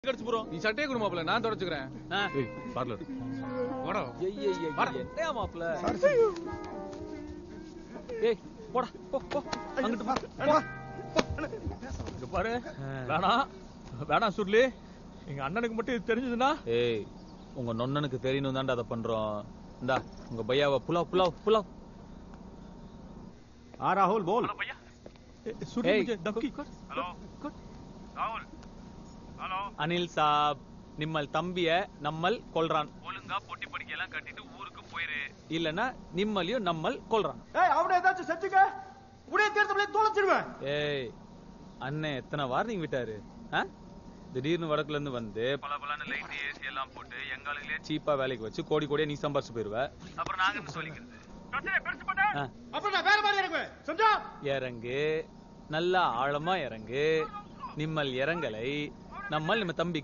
கடிச்சு போறோம் நீ சட்டையை கொடு மாப்பிள நான் தொடச்சுக்கிறேன் ஏய் பார்லர் வாடா என்னையா மாப்ள ஏய் போடா போ போ அங்கிட்டு போ இங்க பாரு வேணாம் வேணாம் சுருளி எங்க அண்ணனுக்கு மட்டும் இது தெரிஞ்சதுன்னா ஏய் உங்க நொண்ணனுக்கு தெரியணும் தான்டா அதை பண்றோம் இந்தா உங்க பையாவை புலாவ் புலாவ் புலாவ் हाँ राहुल बोल ஏய், சுருளி ஏய். முझे धमकी ஹலோ ராகுல் ஹலோ அனில் சாப் நிம்மல் தம்பிய நம்மல் கொல்றான் ஒழுங்கா பொட்டி படிக்கையெல்லாம் கட்டிட்டு ஊருக்கு போயிரு இல்லனா நிம்மலையும் நம்மல் கொல்றான் ஏய் அவனை ஏதாச்சும் செஞ்சுக்க உடைய தேர்தலே தொலைச்சிடுவேன் ஏய் அண்ணன் எத்தனை வார்னிங் விட்டாரு ஆ? திடீர்னு வடக்குல இருந்து வந்து பல பலன்னு லைட் ஏசி எல்லாம் போட்டு எங்களுங்களே சீப்பா வேலைக்கு வச்சு கோடி கோடியா நீ சம்பாரிச்சு போயிருவ அப்புறம் நாங்க என்ன சொல்லிக்கிறது பிரச்சனை பெருசு பண்ண ஆ, அப்புறம் நான் வேற மாதிரி இறங்குவேன் செஞ்சா இறங்கு நல்லா ஆழமா இறங்கு நிம்மல் இறங்கலை நம்மள் நம்ம தம்பி